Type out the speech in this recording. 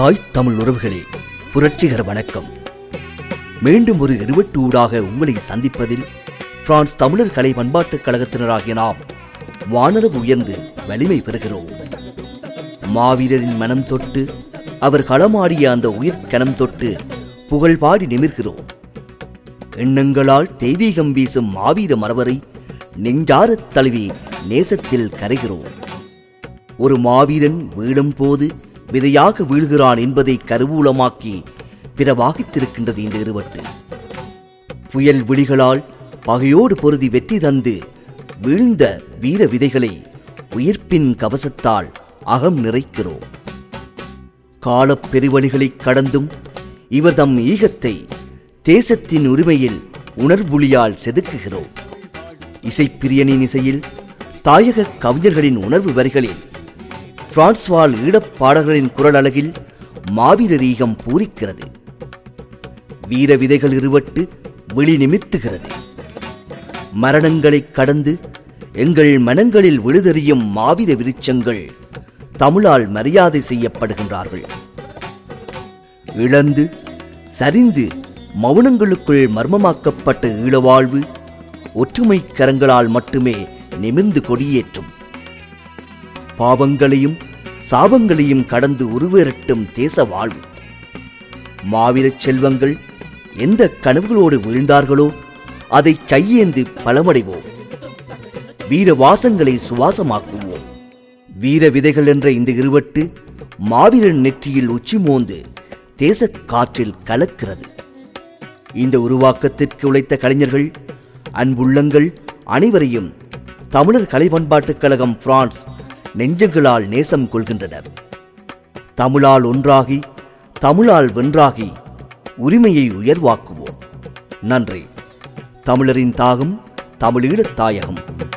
தாய் தமிழ் உறவுகளே புரட்சிகர வணக்கம் மீண்டும் ஒரு இருவட்டு ஊடாக உங்களை சந்திப்பதில் பிரான்ஸ் தமிழர் கலை பண்பாட்டுக் கழகத்தினராகிய நாம் வானளவு உயர்ந்து வலிமை பெறுகிறோம் மாவீரரின் மனம் தொட்டு அவர் களமாடிய அந்த உயிர் கணம் தொட்டு புகழ் பாடி நிமிர்கிறோம் எண்ணங்களால் தெய்வீகம் வீசும் மாவீர மரவரை நெஞ்சாரத் தழுவி நேசத்தில் கரைகிறோம் ஒரு மாவீரன் வீழும் போது விதையாக வீழ்கிறான் என்பதை கருவூலமாக்கி பிறவாகித்திருக்கின்றது இந்த இருவட்டு புயல் விழிகளால் பகையோடு பொருதி வெற்றி தந்து வீழ்ந்த வீர விதைகளை உயிர்ப்பின் கவசத்தால் அகம் நிறைக்கிறோம் காலப் பெருவழிகளைக் கடந்தும் இவர் தம் ஈகத்தை தேசத்தின் உரிமையில் உணர்வுளியால் செதுக்குகிறோம் இசைப்பிரியனின் இசையில் தாயக கவிஞர்களின் உணர்வு வரிகளில் பிரான்ஸ்வால் ஈழப் பாடல்களின் குரல் அழகில் மாவீரர் ஈகம் பூரிக்கிறது வீர விதைகள் இருவட்டு விழி நிமித்துகிறது மரணங்களைக் கடந்து எங்கள் மனங்களில் விழுதெறியும் மாவீர விருட்சங்கள் தமிழால் மரியாதை செய்யப்படுகின்றார்கள் இழந்து சரிந்து மௌனங்களுக்குள் மர்மமாக்கப்பட்ட ஈழவாழ்வு ஒற்றுமை கரங்களால் மட்டுமே நிமிர்ந்து கொடியேற்றும் பாவங்களையும் சாபங்களையும் கடந்து உருவேறட்டும் தேச வாழ்வு மாவீரச் செல்வங்கள் எந்த கனவுகளோடு வீழ்ந்தார்களோ அதை கையேந்து பலமடைவோம் வீர வாசங்களை சுவாசமாக்குவோம் வீர விதைகள் என்ற இந்த இருவட்டு மாவீரன் நெற்றியில் உச்சி மோந்து தேசக் காற்றில் கலக்கிறது இந்த உருவாக்கத்திற்கு உழைத்த கலைஞர்கள் அன்புள்ளங்கள் அனைவரையும் தமிழர் கலை பண்பாட்டுக் கழகம் பிரான்ஸ் நெஞ்சங்களால் நேசம் கொள்கின்றனர் தமிழால் ஒன்றாகி தமிழால் வென்றாகி உரிமையை உயர்வாக்குவோம் நன்றி தமிழரின் தாகம் தமிழீழத் தாயகம்